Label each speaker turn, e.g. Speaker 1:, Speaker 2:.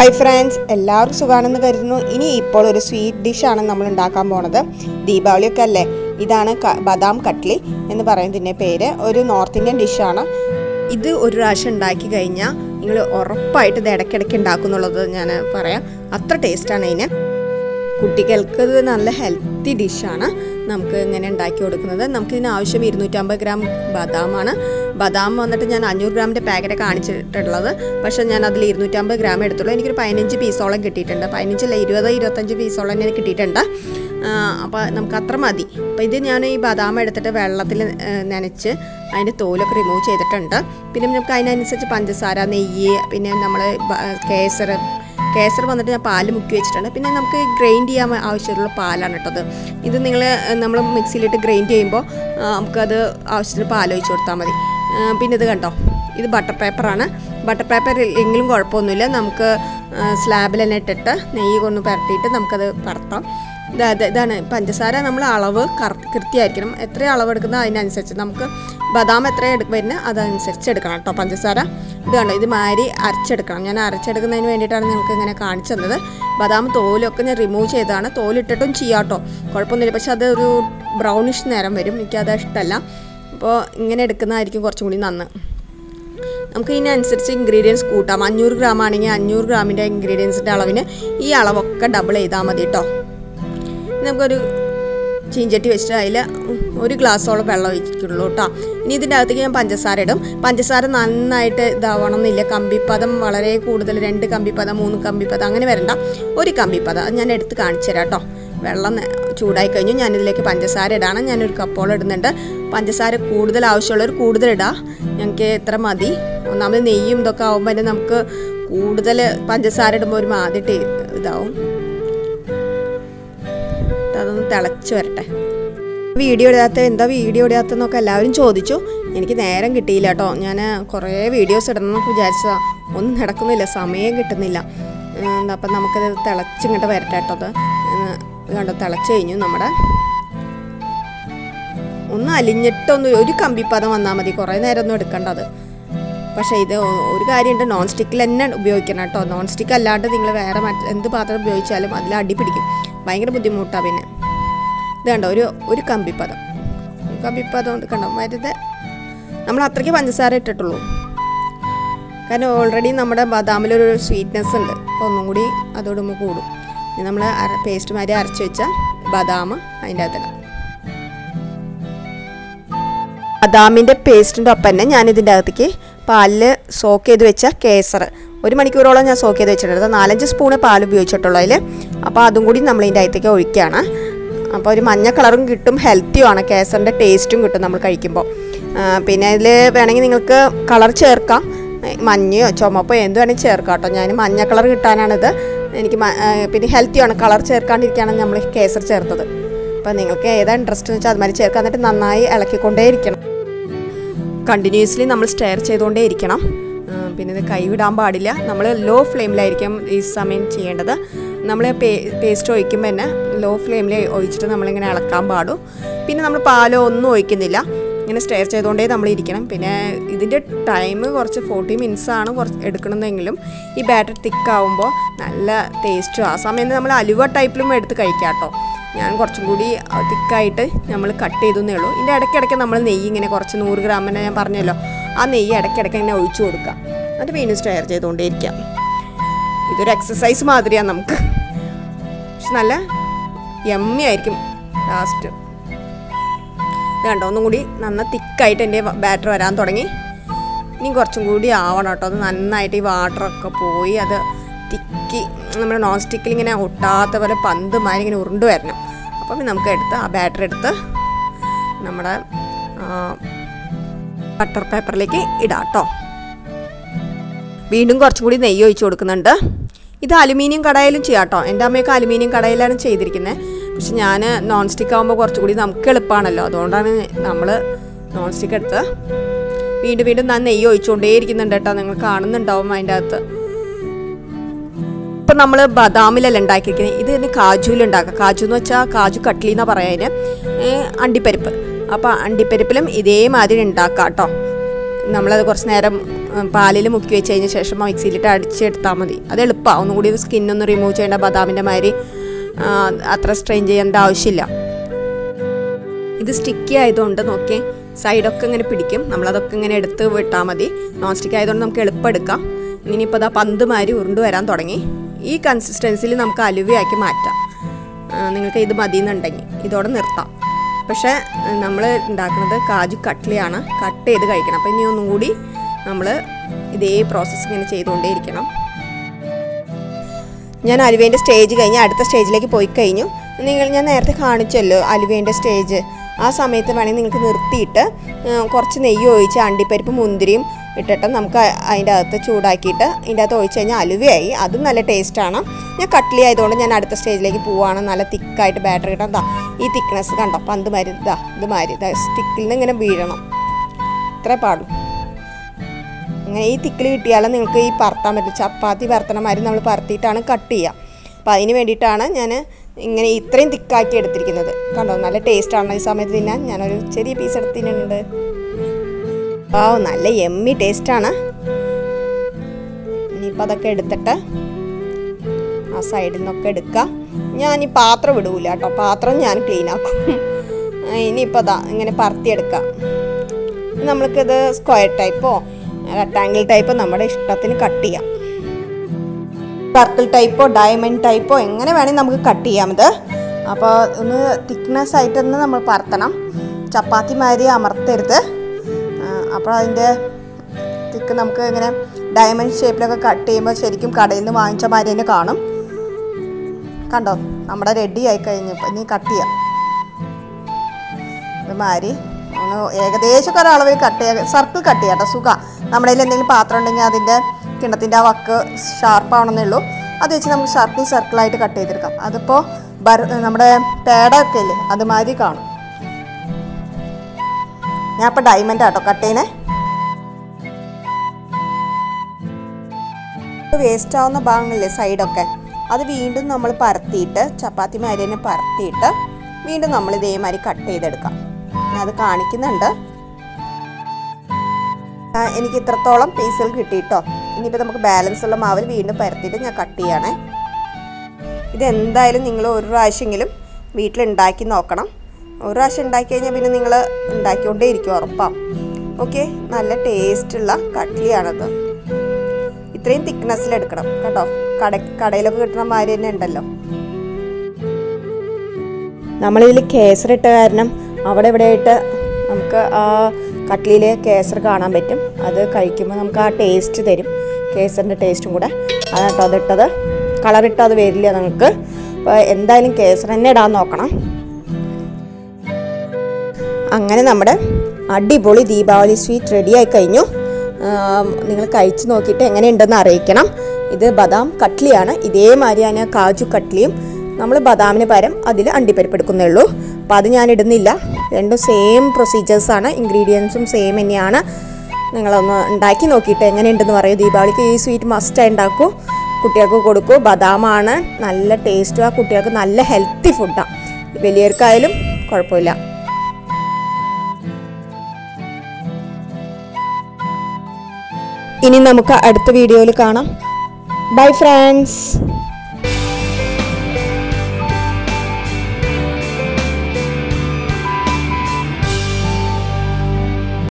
Speaker 1: hi friends എല്ലാവർക്കും സുഖമാണെന്ന് കരുതുന്നു ഇനി ഇപ്പോൾ ഒരു സ്വീറ്റ് ഡിഷാണ് നമ്മൾ ഉണ്ടാക്കാൻ പോണത് ദീപാവലിയൊക്കെ അല്ലേ ഇതാണ് ക- ബദാം കട്ട്ലി എന്ന് പറയുന്നതിൻ്റെ പേര് ഒരു നോർത്ത് ഇന്ത്യൻ ഡിഷാണ് ഇത് ഒരു പ്രാവശ്യം ഉണ്ടാക്കി കഴിഞ്ഞാൽ നിങ്ങൾ ഉറപ്പായിട്ട് ഇത് ഇടയ്ക്കിടയ്ക്ക് ഉണ്ടാക്കുന്നുള്ളത് ഞാൻ പറയാം അത്ര ടേസ്റ്റാണ് ഇതിന് കുട്ടികൾക്ക് ഇത് നല്ല ഹെൽത്തി ഡിഷാണ് നമുക്ക് ഇങ്ങനെ ഉണ്ടാക്കി കൊടുക്കുന്നത് നമുക്ക് ഇതിന് ആവശ്യം ഇരുന്നൂറ്റമ്പത് ഗ്രാം ബദാമാണ് ബദാം വന്നിട്ട് ഞാൻ അഞ്ഞൂറ് ഗ്രാമിൻ്റെ പാക്കറ്റ് കാണിച്ചിട്ടുള്ളത് പക്ഷേ ഞാൻ അതിൽ ഇരുന്നൂറ്റമ്പത് ഗ്രാം എടുത്തുള്ളൂ എനിക്കൊരു പതിനഞ്ച് പീസോളം കിട്ടിയിട്ടുണ്ട് പതിനഞ്ചല്ല ഇരുപത് ഇരുപത്തഞ്ച് പീസോളം തന്നെ കിട്ടിയിട്ടുണ്ട് അപ്പോൾ നമുക്ക് അത്ര മതി അപ്പോൾ ഇത് ഞാൻ ഈ ബദാം എടുത്തിട്ട് വെള്ളത്തിൽ നനച്ച് അതിൻ്റെ തോലൊക്കെ റിമൂവ് ചെയ്തിട്ടുണ്ട് പിന്നെ നമുക്ക് അതിനനുസരിച്ച് പഞ്ചസാര നെയ്യ് പിന്നെ നമ്മൾ കേസർ കേസർ വന്നിട്ട് ഞാൻ പാല് മുക്കി വെച്ചിട്ടുണ്ട് പിന്നെ നമുക്ക് ഗ്രൈൻഡ് ചെയ്യാൻ ആവശ്യമുള്ള പാലാണ് കേട്ടത് ഇത് നിങ്ങൾ നമ്മൾ മിക്സിയിലിട്ട് ഗ്രൈൻഡ് ചെയ്യുമ്പോൾ ആ, നമുക്കത് ആവശ്യത്തിന് പാൽ ഒഴിച്ച് കൊടുത്താൽ മതി ആ, പിന്നെ ഇത് കണ്ടോ ഇത് ബട്ടർ പേപ്പറാണ് ബട്ടർ പേപ്പർ എങ്കിലും കുഴപ്പമൊന്നുമില്ല നമുക്ക് സ്ലാബിൽ തന്നെ ഇട്ടിട്ട് നെയ്യ് കൊണ്ട് പരട്ടിയിട്ട് നമുക്കത് പരത്താം ഇതാ ഇത് ഇതാണ് പഞ്ചസാര നമ്മൾ അളവ് കറ കൃത്യമായിരിക്കണം എത്ര അളവ് എടുക്കുന്നോ അതിനനുസരിച്ച് നമുക്ക് ബദാം എത്ര എടു വരുന്നത് അതനുസരിച്ച് എടുക്കണം കേട്ടോ പഞ്ചസാര ഇത് കണ്ടോ ഇത് മാരി അരച്ചെടുക്കണം ഞാൻ അരച്ചെടുക്കുന്നതിന് വേണ്ടിയിട്ടാണ് നിങ്ങൾക്ക് ഇങ്ങനെ കാണിച്ചു തന്നത് ബദാം തോലൊക്കെ ഞാൻ റിമൂവ് ചെയ്തതാണ് തോലിട്ടിട്ടും ചെയ്യാം കേട്ടോ കുഴപ്പമൊന്നുമില്ല പക്ഷെ അതൊരു ബ്രൗണിഷ് നേരം വരും എനിക്കത് ഇഷ്ടമല്ല അപ്പോൾ ഇങ്ങനെ എടുക്കുന്നതായിരിക്കും കുറച്ചും കൂടി നന്ന് നമുക്ക് ഇതിനനുസരിച്ച് ഇൻഗ്രീഡിയൻസ് കൂട്ടാം അഞ്ഞൂറ് ഗ്രാം ആണെങ്കിൽ അഞ്ഞൂറ് ഗ്രാമിൻ്റെ ഇൻഗ്രീഡിയൻസിൻ്റെ അളവിന് ഈ അളവൊക്കെ ഡബിൾ ചെയ്താൽ മതി കേട്ടോ നമുക്കൊരു ചീഞ്ചട്ടി വെച്ചിട്ട് അതിൽ ഒരു ഗ്ലാസ്സോളം വെള്ളം ഒഴിക്കുള്ളൂ കേട്ടോ ഇനി ഇതിൻ്റെ അകത്തേക്ക് ഞാൻ പഞ്ചസാര ഇടും പഞ്ചസാര നന്നായിട്ട് ഇതാവണം എന്നില്ല കമ്പിപ്പദം വളരെ കൂടുതൽ രണ്ട് കമ്പിപ്പദം മൂന്ന് കമ്പിപ്പദം അങ്ങനെ വരണ്ട ഒരു കമ്പിപ്പദം അത് ഞാൻ എടുത്ത് കാണിച്ചു തരാം കേട്ടോ വെള്ളം ന- ചൂടായി കഴിഞ്ഞു ഞാനിതിലേക്ക് പഞ്ചസാര ഇടാണ് ഞാനൊരു കപ്പോളം ഇടുന്നുണ്ട് പഞ്ചസാര കൂടുതൽ ആവശ്യമുള്ളവർ കൂടുതൽ ഇടാം ഞങ്ങൾക്ക് എത്ര മതി ഒന്നാമത് നെയ്യും ഇതൊക്കെ ആകുമ്പോൾ തന്നെ നമുക്ക് കൂടുതൽ പഞ്ചസാര ഇടുമ്പോൾ ഒരു മാതിരി ടേ- ഇതാവും അതൊന്ന് തിളച്ച് വരട്ടെ വീഡിയോ ഇടാത്ത എന്താ വീഡിയോ ഇടാത്തെന്നൊക്കെ എല്ലാവരും ചോദിച്ചു എനിക്ക് നേരം കിട്ടിയില്ല കേട്ടോ ഞാൻ കുറേ വീഡിയോസ് ഇടണം എന്നൊക്കെ വിചാരിച്ചതാണ് ഒന്നും നടക്കുന്നില്ല സമയം കിട്ടുന്നില്ല ഉം, അപ്പം നമുക്കത് തിളച്ചിങ്ങോട്ട് വരട്ടെ കേട്ടോ അത് ഉം, ഇത് കണ്ടോ തിളച്ച് കഴിഞ്ഞു നമ്മുടെ ഒന്ന് അലിഞ്ഞിട്ടൊന്ന് ഒരു കമ്പിപ്പദം വന്നാൽ മതി കുറേ നേരം ഒന്നും എടുക്കണ്ട അത് പക്ഷേ ഇത് ഒ- ഒരു കാര്യമുണ്ട് നോൺ സ്റ്റിക്കിൽ തന്നെ ഉപയോഗിക്കണം കേട്ടോ നോൺ സ്റ്റിക്ക് അല്ലാണ്ട് നിങ്ങൾ വേറെ മറ്റ് എന്ത് പാത്രം ഉപയോഗിച്ചാലും അതിൽ അടി പിടിക്കും ഭയങ്കര ബുദ്ധിമുട്ടാണ് പിന്നെ ഇത് കണ്ടോ ഒരു ഒരു കമ്പിപ്പദം ഒരു കമ്പിപ്പദം കൊണ്ട് കണ്ടോ മരുത് നമ്മൾ അത്രയ്ക്ക് പഞ്ചസാര ഇട്ടിട്ടുള്ളൂ കാരണം ഓൾറെഡി നമ്മുടെ ബദാമിലൊരു സ്വീറ്റ്നെസ് ഉണ്ട് അപ്പോൾ ഒന്നും കൂടി അതോടുമ്പോൾ കൂടും ഇനി നമ്മൾ അര പേസ്റ്റ് മാതിരി അരച്ച് വെച്ച ബദാം അതിൻ്റെ അകത്തിടാം ബദാമിൻ്റെ പേസ്റ്റിൻ്റെ ഒപ്പം തന്നെ ഞാൻ ഇതിൻ്റെ അകത്തേക്ക് പാലിൽ സോക്ക് ചെയ്ത് വെച്ച കേസർ ഒരു മണിക്കൂറോളം ഞാൻ സോക്ക് ചെയ്ത് വെച്ചിട്ടുണ്ട് നാലഞ്ച് സ്പൂണ് പാൽ ഉപയോഗിച്ചിട്ടുള്ളൂ അതിൽ അപ്പോൾ അതും കൂടി നമ്മൾ ഇതിൻ്റെ അകത്തേക്ക് ഒഴിക്കുകയാണ് അപ്പോൾ ഒരു മഞ്ഞ കളറും കിട്ടും ഹെൽത്തിയുമാണ് കേസറിൻ്റെ ടേസ്റ്റും കിട്ടും നമ്മൾ കഴിക്കുമ്പോൾ ആ, പിന്നെ ഇതിൽ വേണമെങ്കിൽ നിങ്ങൾക്ക് കളർ ചേർക്കാം ഏ, മഞ്ഞയോ ചുമപ്പോ എന്ത് വേണമെങ്കിൽ ചേർക്കാം കേട്ടോ ഞാൻ മഞ്ഞ കളർ കിട്ടാനാണിത് എനിക്ക് മ- ആ, പിന്നെ ഹെൽത്തിയാണ് കളർ ചേർക്കാണ്ടിരിക്കുകയാണ് നമ്മൾ കേസർ ചേർത്തത് അപ്പോൾ നിങ്ങൾക്ക് ഏതാ ഇൻട്രസ്റ്റ് എന്ന് വെച്ചാൽ അതുമാതിരി ചേർക്കാൻ എന്നിട്ട് നന്നായി ഇളക്കിക്കൊണ്ടേ ഇരിക്കണം കണ്ടിന്യൂസ്ലി നമ്മൾ സ്റ്റെയർ ചെയ്തുകൊണ്ടേ ഇരിക്കണം ആ, പിന്നെ ഇത് കൈവിടാൻ പാടില്ല നമ്മൾ ലോ ഫ്ലെയിമിലായിരിക്കും ഈ സമയം ചെയ്യേണ്ടത് നമ്മൾ പേ പേസ്റ്റ് ഒഴിക്കുമ്പോൾ തന്നെ ലോ ഫ്ലെയിമിൽ ഒഴിച്ചിട്ട് നമ്മളിങ്ങനെ ഇളക്കാൻ പാടും പിന്നെ നമ്മൾ പാലോ ഒന്നും ഒഴിക്കുന്നില്ല ഇങ്ങനെ സ്റ്റെയർ ചെയ്തുകൊണ്ടേ നമ്മൾ ഇരിക്കണം പിന്നെ ഇതിൻ്റെ ടൈം കുറച്ച് ഫോർട്ടി മിനിറ്റ്സ് ആണ് കുറച്ച് എടുക്കണമെന്നെങ്കിലും ഈ ബാറ്റർ തിക്കാവുമ്പോൾ നല്ല ടേസ്റ്റും ആ സമയത്ത് നമ്മൾ അലുവ ടൈപ്പിലും എടുത്ത് കഴിക്കാം കേട്ടോ ഞാൻ കുറച്ചും കൂടി തിക്കായിട്ട് നമ്മൾ കട്ട് ചെയ്തെന്നേ ഉള്ളൂ ഇതിൻ്റെ ഇടയ്ക്കിടയ്ക്ക് നമ്മൾ നെയ്യ് ഇങ്ങനെ കുറച്ച് നൂറ് ഗ്രാമിന് ഞാൻ പറഞ്ഞല്ലോ ആ നെയ്യ് ഇടയ്ക്കിടയ്ക്ക് ഇങ്ങനെ ഒഴിച്ചു കൊടുക്കാം അത് വീണ്ടും സ്റ്റെയർ ചെയ്തുകൊണ്ടേയിരിക്കാം ഇതൊരു എക്സസൈസ് മാതിരിയാണ് നമുക്ക് പക്ഷെ നല്ല യമ്മി ആയിരിക്കും ലാസ്റ്റ് ഇത് കണ്ടോ ഒന്നും കൂടി നന്ന തിക്കായിട്ട് എൻ്റെ ബാറ്റർ വരാൻ തുടങ്ങി ഇനി കുറച്ചും കൂടി ആവണം കേട്ടോ അത് നന്നായിട്ട് ഈ വാട്ടറൊക്കെ പോയി അത് തിക്കി നമ്മുടെ നോൺ സ്റ്റിക്കിൽ ഇങ്ങനെ ഒട്ടാത്ത പോലെ പന്ത് മാതിരി ഇങ്ങനെ ഉരുണ്ട് വരണം അപ്പം നമുക്ക് എടുത്ത് ആ ബാറ്റർ എടുത്ത് നമ്മുടെ ബട്ടർ പേപ്പറിലേക്ക് ഇടാം കേട്ടോ വീണ്ടും കുറച്ചും കൂടി നെയ്യ് ഒഴിച്ചു കൊടുക്കുന്നുണ്ട് ഇത് അലുമിനിയം കടയിലും ചെയ്യാം കേട്ടോ എൻ്റെ അമ്മയൊക്കെ അലുമിനിയം കടയിലാണ് ചെയ്തിരിക്കുന്നത് പക്ഷെ ഞാൻ നോൺ സ്റ്റിക്ക് ആകുമ്പോൾ കുറച്ചുകൂടി നമുക്ക് എളുപ്പമാണല്ലോ അതുകൊണ്ടാണ് നമ്മൾ നോൺ സ്റ്റിക്ക് എടുത്ത് വീണ്ടും വീണ്ടും ഞാൻ നെയ്യ് ഒഴിച്ചുകൊണ്ടേ ഇരിക്കുന്നുണ്ട് കേട്ടോ നിങ്ങൾ കാണുന്നുണ്ടാവും അതിൻ്റെ അകത്ത് ഇപ്പം നമ്മൾ ബദാമിലല്ല ഉണ്ടാക്കിയിരിക്കുന്നത് ഇത് തന്നെ കാജുവിൽ ഉണ്ടാക്കുക കാജു എന്ന് വെച്ചാൽ കാജു കട്ട്ലി എന്നാണ് പറയാൻ അണ്ടിപ്പരിപ്പ് അപ്പോൾ അണ്ടിപ്പരിപ്പിലും ഇതേമാതിരി ഉണ്ടാക്കാം കേട്ടോ നമ്മളത് കുറച്ച് നേരം പാലിൽ മുക്കി വെച്ച് കഴിഞ്ഞ ശേഷം മിക്സിയിലിട്ട് അടിച്ചെടുത്താൽ മതി അത് എളുപ്പമാണ് ഒന്നും കൂടി സ്കിന്നൊന്ന് റിമൂവ് ചെയ്യേണ്ട ബദാമിൻ്റെ മാതിരി ആ, അത്ര സ്ട്രെയിൻ ചെയ്യേണ്ട ആവശ്യമില്ല ഇത് സ്റ്റിക്കി ആയതുകൊണ്ട് നോക്കിയേ സൈഡൊക്കെ ഇങ്ങനെ പിടിക്കും നമ്മളതൊക്കെ ഇങ്ങനെ എടുത്ത് വിട്ടാൽ മതി നോൺ സ്റ്റിക്ക് ആയതുകൊണ്ട് നമുക്ക് എളുപ്പം എടുക്കാം ഇനിയിപ്പോൾ അതാ പന്ത് മാതിരി ഉരുണ്ട് വരാൻ തുടങ്ങി ഈ കൺസിസ്റ്റൻസിയിൽ നമുക്ക് അലുവയാക്കി മാറ്റാം ആ, നിങ്ങൾക്ക് ഇത് മതി എന്നുണ്ടെങ്കിൽ ഇതോടെ നിർത്താം പക്ഷേ നമ്മൾ ഉണ്ടാക്കുന്നത് കാജു കട്ട്ലിയാണ് കട്ട് ചെയ്ത് കഴിക്കണം അപ്പോൾ ഇനി ഒന്നും കൂടി നമ്മൾ ഇതേ പ്രോസസ്സ് ഇങ്ങനെ ചെയ്തുകൊണ്ടേയിരിക്കണം ഞാൻ അലുവേൻ്റെ സ്റ്റേജ് കഴിഞ്ഞ് അടുത്ത സ്റ്റേജിലേക്ക് പോയി കഴിഞ്ഞു നിങ്ങൾ ഞാൻ നേരത്തെ കാണിച്ചല്ലോ അലുവേൻ്റെ സ്റ്റേജ് ആ സമയത്ത് വേണമെങ്കിൽ നിങ്ങൾക്ക് നിർത്തിയിട്ട് ഉം, കുറച്ച് നെയ്യ് ഒഴിച്ച് അണ്ടിപ്പരിപ്പ് മുന്തിരിയും ഇട്ടിട്ട് നമുക്ക് അതിൻ്റെ അകത്ത് ചൂടാക്കിയിട്ട് അതിൻ്റെ അകത്ത് ഒഴിച്ച് കഴിഞ്ഞാൽ അലുവയായി അതും നല്ല ടേസ്റ്റാണ് ഞാൻ കട്ട്ലി ആയതുകൊണ്ട് ഞാൻ അടുത്ത സ്റ്റേജിലേക്ക് പോവാണ് നല്ല തിക്കായിട്ട് ബാറ്റർ കിട്ടാൻ ദാ ഈ തിക്നെസ് കണ്ടോ പന്ത് മാരി ഇതാ ഇത് മാരി ഇതാ സ്റ്റിക്കിൽ നിന്ന് ഇങ്ങനെ വീഴണം ഇത്രേ പാടും അങ്ങനെ ഈ തിക്കിൽ കിട്ടിയാലും നിങ്ങൾക്ക് ഈ പരത്താൻ പറ്റും ചപ്പാത്തി പരത്തണ മാതിരി നമ്മൾ പരത്തിയിട്ടാണ് കട്ട് ചെയ്യുക അപ്പോൾ അതിന് വേണ്ടിയിട്ടാണ് ഞാൻ ഇങ്ങനെ ഇത്രയും തിക്കാക്കി എടുത്തിരിക്കുന്നത് കണ്ടോ നല്ല ടേസ്റ്റാണ് ഈ സമയത്ത് തിന്നാൻ ഞാനൊരു ചെറിയ പീസ് എടുത്ത് തിന്നുന്നുണ്ട് ആ നല്ല എമ്മി ടേസ്റ്റാണ് ഇനിയിപ്പോൾ അതൊക്കെ എടുത്തിട്ട് ആ സൈഡിൽ നിന്നൊക്കെ എടുക്കാം ഞാൻ ഈ പാത്രം വിടൂല കേട്ടോ പാത്രം ഞാൻ ക്ലീൻ ആക്കും ആ, ഇനിയിപ്പോൾ അതാ ഇങ്ങനെ പരത്തിയെടുക്കാം നമ്മൾക്കിത് സ്ക്വയർ ടൈപ്പോ റെക്ടാങ്കിൾ ടൈപ്പോ നമ്മുടെ ഇഷ്ടത്തിന് കട്ട് ചെയ്യാം സർക്കിൾ ടൈപ്പോ ഡയമണ്ട് ടൈപ്പോ എങ്ങനെ വേണമെങ്കിൽ നമുക്ക് കട്ട് ചെയ്യാം ഇത് അപ്പോൾ ഒന്ന് തിക്നെസ് ആയിട്ടൊന്ന് നമ്മൾ പരത്തണം ചപ്പാത്തി മാതിരി അമർത്തരുത് അപ്പോൾ അതിൻ്റെ തിക്ക് നമുക്ക് ഇങ്ങനെ ഡയമണ്ട് ഷേപ്പിലൊക്കെ കട്ട് ചെയ്യുമ്പോൾ ശരിക്കും കടയിൽ നിന്ന് വാങ്ങിച്ച മാതിരി തന്നെ കാണും കണ്ടോ നമ്മുടെ റെഡി ആയി കഴിഞ്ഞു ഇപ്പം ഇനി കട്ട് ചെയ്യാം ഇതുമാതിരി ഒന്ന് ഏകദേശം ഒക്കെ ഒരളവിൽ കട്ട് ചെയ്യുക സർക്കിൾ കട്ട് ചെയ്യാം കേട്ടോ സുഖ നമ്മുടെ കയ്യിൽ എന്തെങ്കിലും പാത്രം ഉണ്ടെങ്കിൽ അതിൻ്റെ കിണ്ണത്തിൻ്റെ ആ വക്ക് ഷാർപ്പാവണമെന്നേ ഉള്ളൂ അത് വെച്ച് നമുക്ക് സർക്കിൾ സർക്കിളായിട്ട് കട്ട് ചെയ്തെടുക്കാം അതിപ്പോൾ ബർ നമ്മുടെ പേടൊക്കെ ഇല്ലേ അതുമാതിരി കാണും ഞാൻ ഇപ്പോൾ ഡയമണ്ട് ആട്ടോ കട്ട് ചെയ്യണേ വേസ്റ്റ് ആവുന്ന ഭാഗങ്ങളില്ലേ സൈഡൊക്കെ അത് വീണ്ടും നമ്മൾ പരത്തിയിട്ട് ചപ്പാത്തി മാതിരി തന്നെ പരത്തിയിട്ട് വീണ്ടും നമ്മൾ ഇതേമാതിരി കട്ട് ചെയ്തെടുക്കാം ഞാൻ അത് കാണിക്കുന്നുണ്ട് ആ, എനിക്ക് ഇത്രത്തോളം പീസുകൾ കിട്ടിയിട്ടോ ഇനിയിപ്പോൾ നമുക്ക് ബാലൻസ് ഉള്ള മാവിൽ വീണ്ടും പരത്തിയിട്ട് ഞാൻ കട്ട് ചെയ്യണേ ഇതെന്തായാലും നിങ്ങൾ ഒരു പ്രാവശ്യമെങ്കിലും വീട്ടിലുണ്ടാക്കി നോക്കണം ഒരു പ്രാവശ്യം ഉണ്ടാക്കി കഴിഞ്ഞാൽ പിന്നെ നിങ്ങൾ ഉണ്ടാക്കിക്കൊണ്ടേ ഇരിക്കും ഉറപ്പാണ് ഓക്കെ നല്ല ടേസ്റ്റുള്ള കട്ട്ലിയാണത് ഇത്രയും തിക്നെസ്സിൽ എടുക്കണം കേട്ടോ കട കടയിലൊക്കെ കിട്ടുന്ന മാതിരി തന്നെ ഉണ്ടല്ലോ നമ്മളിതിൽ കേസറിട്ട കാരണം അവിടെ ഇവിടെ ആയിട്ട് നമുക്ക് ആ കട്ട്ലിയിൽ കേസർ കാണാൻ പറ്റും അത് കഴിക്കുമ്പോൾ നമുക്ക് ആ ടേസ്റ്റ് തരും കേസറിൻ്റെ ടേസ്റ്റും കൂടെ അതാണ് കേട്ടോ അതിട്ടത് കളറിട്ട് അത് വരില്ല നിങ്ങൾക്ക് അപ്പോൾ എന്തായാലും കേസർ തന്നെ ഇടാൻ നോക്കണം അങ്ങനെ നമ്മുടെ അടിപൊളി ദീപാവലി സ്വീറ്റ് റെഡിയായി കഴിഞ്ഞു നിങ്ങൾ കഴിച്ച് നോക്കിയിട്ട് എങ്ങനെയുണ്ടെന്ന് അറിയിക്കണം ഇത് ബദാം കട്ട്ലിയാണ് ഇതേമാതിരിയാണ് കാജു കട്ട്ലിയും നമ്മൾ ബദാമിന് പകരം അതിൽ അണ്ടിപ്പരിപ്പ് എടുക്കുന്നേ ഉള്ളൂ അപ്പോൾ അത് ഞാൻ ഇടുന്നില്ല രണ്ടും സെയിം പ്രൊസീജിയേഴ്സാണ് ഇൻഗ്രീഡിയൻസും സെയിം തന്നെയാണ് നിങ്ങളൊന്ന് ഉണ്ടാക്കി നോക്കിയിട്ട് എങ്ങനെയുണ്ടെന്ന് പറയൂ ദീപാവലിക്ക് ഈ സ്വീറ്റ് മസ്റ്റായി ഉണ്ടാക്കൂ കുട്ടികൾക്ക് കൊടുക്കൂ ബദാമാണ് നല്ല ടേസ്റ്റും ആ കുട്ടികൾക്ക് നല്ല ഹെൽത്തി ഫുഡാണ് വലിയവർക്കായാലും കുഴപ്പമില്ല ഇനി നമുക്ക് അടുത്ത വീഡിയോയിൽ കാണാം ബൈ ഫ്രണ്ട്സ്